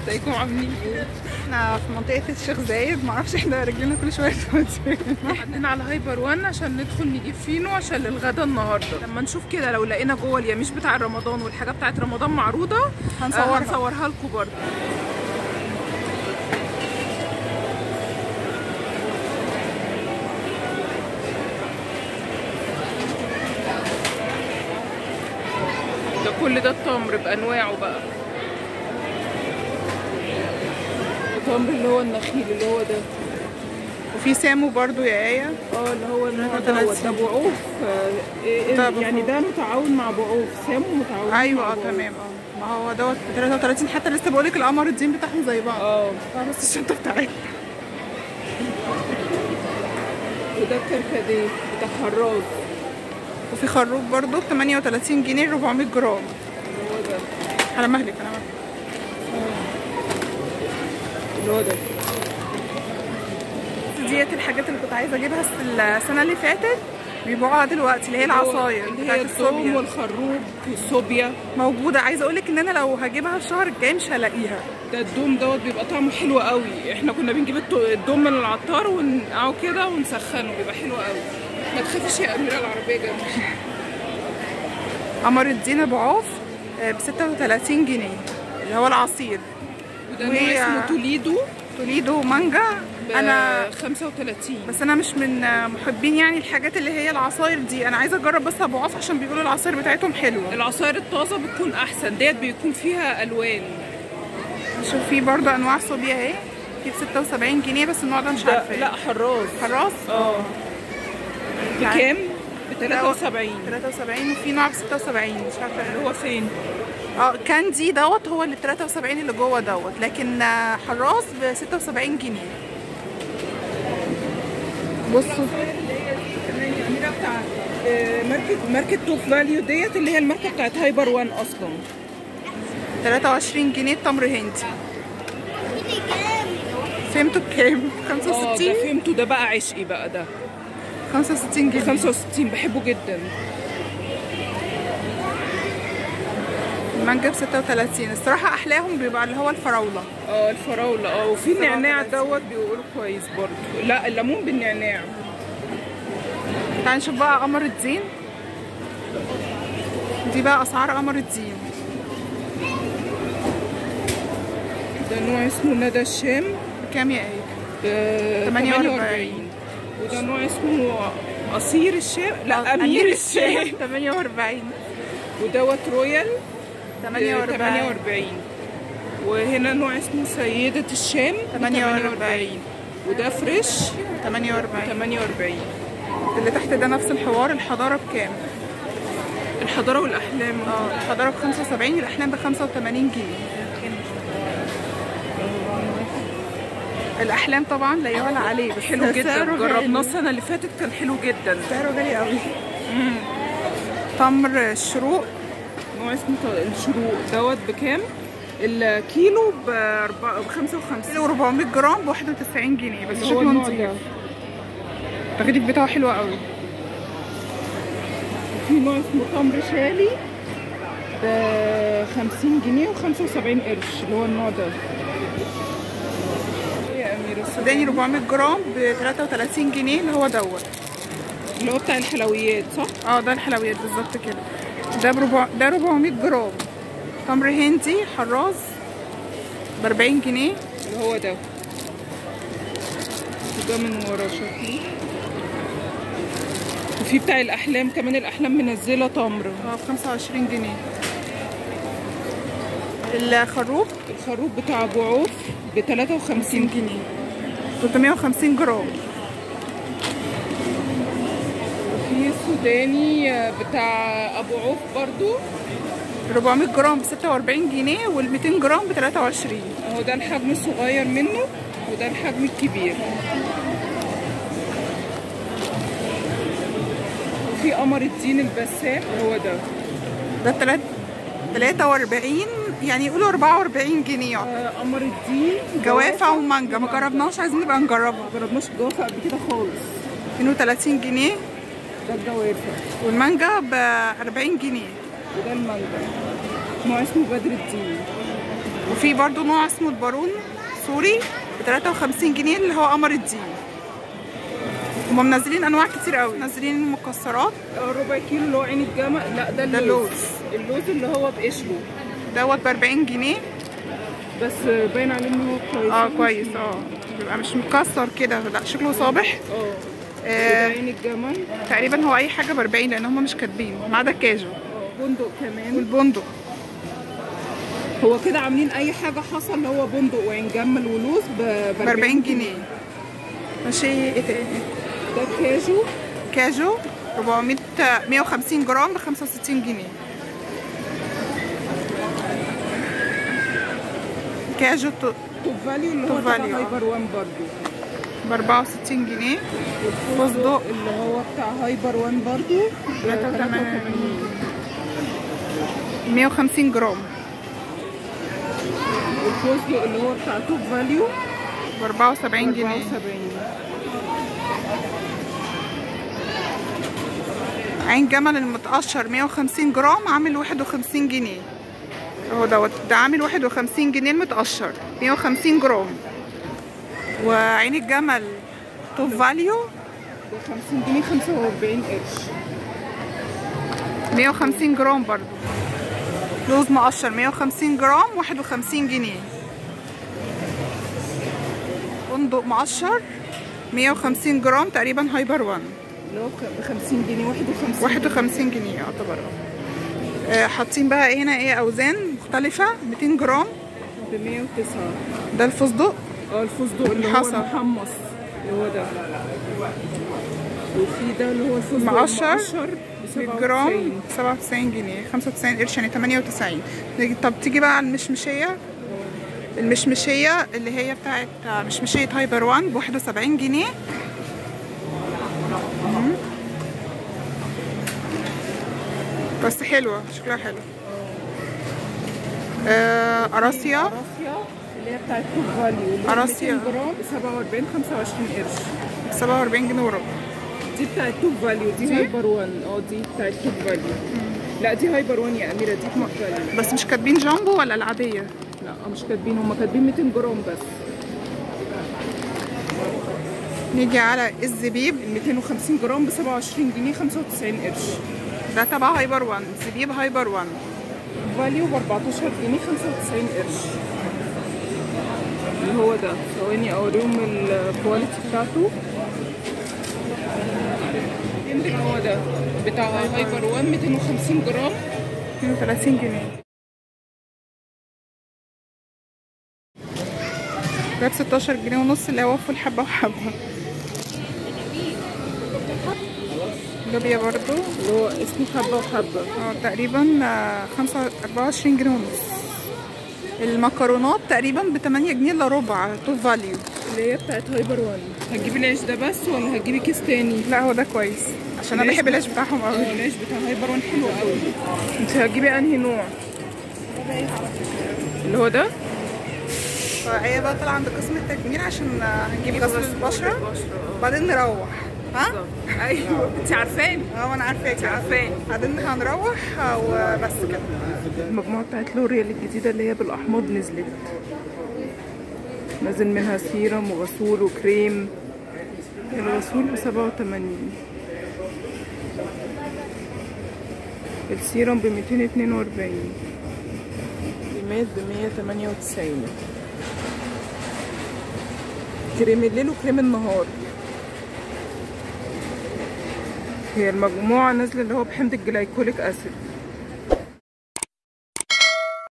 ازيكم عاملين ايه؟ احنا في منطقة الشيخ زايد معرفش احنا رجلنا كل شوية تودينا قاعدين على هايبر وان عشان ندخل نجيب فينو عشان للغدا النهارده لما نشوف كده لو لقينا جوه اليميش بتاع رمضان والحاجه بتاعت رمضان معروضه هنصورها. آه، هنصورها لكم برضه ده كل ده التمر بانواعه بقى التمر اللي هو النخيل اللي هو ده وفي سامو برضو يا آية اه اللي هو النوع تلاتين. دوت ده بعوف آه، إيه- ده إيه، يعني بعوف. ده متعاون مع بعوف سامو متعاون ايوه مع اه بعوف. تمام اه ما هو دوت ب 33 حتى لسه بقولك القمر الدين بتاعهم زي بعض اه اه بس الشنطة بتاعتي وده الكركديه بتاع حراس وفي خروب برضو ب 38 جنيه 400 جرام اللي هو ده على مهلك على مهلك اللي هو ده ديت الحاجات اللي كنت عايزة اجيبها السنة اللي فاتت بيبيعوها دلوقتي اللي هي العصاير اللي بتاعت هي الثوم الصوبيا والخروب والصوبيا موجودة عايزة اقولك ان انا لو هجيبها الشهر الجاي مش هلاقيها ده الدوم دوت بيبقى طعمه حلو قوي احنا كنا بنجيب التو- الدوم من العطار ونقعه كده ونسخنه بيبقى حلو قوي ما تخافيش يا اميره العربيه جنبي قمر الدين ابو عوف ب 36 جنيه اللي هو العصير وده نوع وهي- اسمه توليدو توليدو مانجا انا انا 35 بس انا مش من محبين يعني الحاجات اللي هي العصاير دي انا عايزه اجرب بس ابو عوف عشان بيقولوا العصاير بتاعتهم حلوه العصاير الطازه بتكون احسن ديت بيكون فيها الوان شوف في برضه انواع صوبيا اهي في ب 76 جنيه بس النوع ده مش ده عارفه لا حراس حراس اه بكام؟ ب 73 73 وفي نوع ب 76 مش عارفه اللي هو فين؟ اه كاندي دوت هو اللي ب 73 اللي جوه دوت لكن آه، حراس ب 76 جنيه بصوا الأميرة بتاع آه، ماركة ماركة توب فاليو ديت اللي هي الماركة بتاعت هايبر وان أصلا 23 جنيه تمر هندي فهمتوا بكام؟ اه 65 ده فهمته ده بقى عشقي بقى ده 65 جنيه 65 بحبه جدا المانجا ب 36 الصراحة أحلاهم بيبقى اللي هو الفراولة اه الفراولة اه وفي النعناع 37. دوت بيقولوا كويس برضه لا الليمون بالنعناع تعالي نشوف بقى قمر الدين دي بقى أسعار قمر الدين ده نوع اسمه ندى الشام بكام يا ايه؟ ده 48. 48 وده نوع اسمه قصير الشام لا أمير الشام 48 ودوت رويال 48 48 وهنا نوع اسمه سيدة الشام 48. وده فريش 48 48 اللي تحت ده نفس الحوار الحضارة بكام؟ الحضارة والأحلام اه الحضارة ب 75 الأحلام ب 85 جنيه الأحلام طبعا لا يعلى عليه بس حلو جدا سعره جربناه غالي. السنة اللي فاتت كان حلو جدا سعره غالي قوي تمر الشروق نوع اسمه ط- الشروق دوت بكام؟ الكيلو ب 55 كيلو 400 جرام ب 91 جنيه بس اللي هو شكله النوع نضيف ده التغليف بتاعه حلو قوي في نوع اسمه تمر شالي ب 50 جنيه و75 قرش اللي هو النوع ده يا أميرة سوداني 400 جرام ب 33 جنيه اللي هو دوت اللي هو بتاع الحلويات صح؟ اه ده الحلويات بالظبط كده ده بربع ده 400 جرام تمر هندي حراز ب 40 جنيه اللي هو ده وده من ورا شكله وفي بتاع الأحلام كمان الأحلام منزلة تمر اه ب 25 جنيه الخروب الخروف بتاع أبو عوف ب 53 50 جنيه 350 جرام وفي سوداني بتاع أبو عوف برضو 400 جرام ب 46 جنيه وال 200 جرام ب 23 اهو ده الحجم الصغير منه وده الحجم الكبير وفي قمر الدين البسام هو ده ده تلات 43 يعني يقولوا 44 جنيه آه، قمر الدين جوافة ومانجا ما جربناش عايزين نبقى نجربها ما جربناش جوافة قبل كده خالص 32 جنيه ده الجوافة والمانجا ب 40 جنيه وده المانجا نوع اسمه بدر الدين وفي برضو نوع اسمه البارون سوري ب 53 جنيه اللي هو قمر الدين هما منزلين انواع كتير قوي منزلين مكسرات آه، ربع كيلو اللي هو عين الجمل لا ده ده اللوز اللوز. اللوز اللي هو بقشره دوت ب 40 جنيه بس باين عليه ان هو كويس اه كويس اه بيبقى مش مكسر كده لا شكله صابح اه وده آه عين الجمل تقريبا هو اي حاجه ب 40 لان هم مش كاتبين ما عدا الكاجو اه بندق كمان والبندق هو كده عاملين اي حاجه حصل اللي هو بندق وعين جمل ولوز ب ب 40 جنيه ماشي ايه تاني ده كاجو كاجو 400 150 جرام ب 65 جنيه كاجو ت- توب فاليو اللي هو توب تبع فاليو، آه. هايبر وان برضو ب 64 جنيه والفستق اللي هو بتاع هايبر وان برضو ب 83 150 جرام والفستق اللي هو بتاع توب فاليو ب 74 جنيه 74 عين جمل المتقشر 150 جرام عامل 51 جنيه اهو دوت ده عامل 51 جنيه المتقشر 150 جرام وعين الجمل توب فاليو ب 50 جنيه 45 قرش 150 جرام برضو لوز مقشر 150 جرام 51 جنيه فندق مقشر 150 جرام تقريبا هايبر وان اللي هو ب 50 جنيه 51 51 جنيه يعتبر آه، حاطين بقى هنا ايه اوزان مختلفة 200 جرام ب 109 ده الفستق اه الفستق اللي هو الحصى. المحمص اللي هو ده وفي ده اللي هو الفستق مقشر المقشر ب بالجرام 97 97 جنيه 95 قرش يعني 98 نيجي- طب تيجي بقى على المشمشية المشمشية اللي هي بتاعت مشمشية هايبر وان ب 71 جنيه مم. بس حلوة شكلها حلو آه، قراصية قراصية اللي هي بتاعت توب فاليو اللي هي قراصية. 200 جرام ب 47 25 قرش 47 جنيه وربع دي بتاعت توب فاليو دي دي؟ هايبر وان اه دي بتاعت توب فاليو لا دي هايبر وان يا اميره دي توب فاليو بس مش كاتبين جامبو ولا العادية لا مش كاتبين هم كاتبين 200 جرام بس نيجي على الزبيب ال 250 جرام ب 27 جنيه 95 قرش ده تبع هايبر وان زبيب هايبر وان فاليو ب 14 جنيه 95 قرش اللي هو ده ثواني اوريهم الكواليتي بتاعته اللي هو ده بتاع هايبر وان 250 جرام 32 جنيه ده ب 16 جنيه ونص اللي هو فول حبة وحبة لوبيا برضو اللي هو اسمه حبه وحبه اه تقريبا آه، خمسة 24 جنيه ونص المكرونات تقريبا ب 8 جنيه الا ربع توب فاليو اللي هي بتاعت هايبر وان هتجيبي العيش ده بس ولا هتجيبي كيس تاني؟ لا هو ده كويس عشان انا العيش بحب ده- العيش بتاعهم قوي اه العيش بتاع هايبر وان حلو قوي انت هتجيبي انهي نوع؟ اللي هو ده؟ فهي بقى طالعه عند قسم التجميل عشان آه، هنجيب غسل البشره وبعدين نروح ها؟ ايوه انت عارفاني اه انا عارفاكي عارفاني. بعدين هنروح آه، وبس كده المجموعة بتاعت لوريال الجديدة اللي هي بالأحماض نزلت نازل منها سيرم وغسول وكريم الغسول بسبعة وتمانين السيرم بميتين اتنين وأربعين كريمات بمية تمانية وتسعين كريم الليل وكريم النهار هي المجموعة نازلة اللي هو بحمض الجلايكوليك أسيد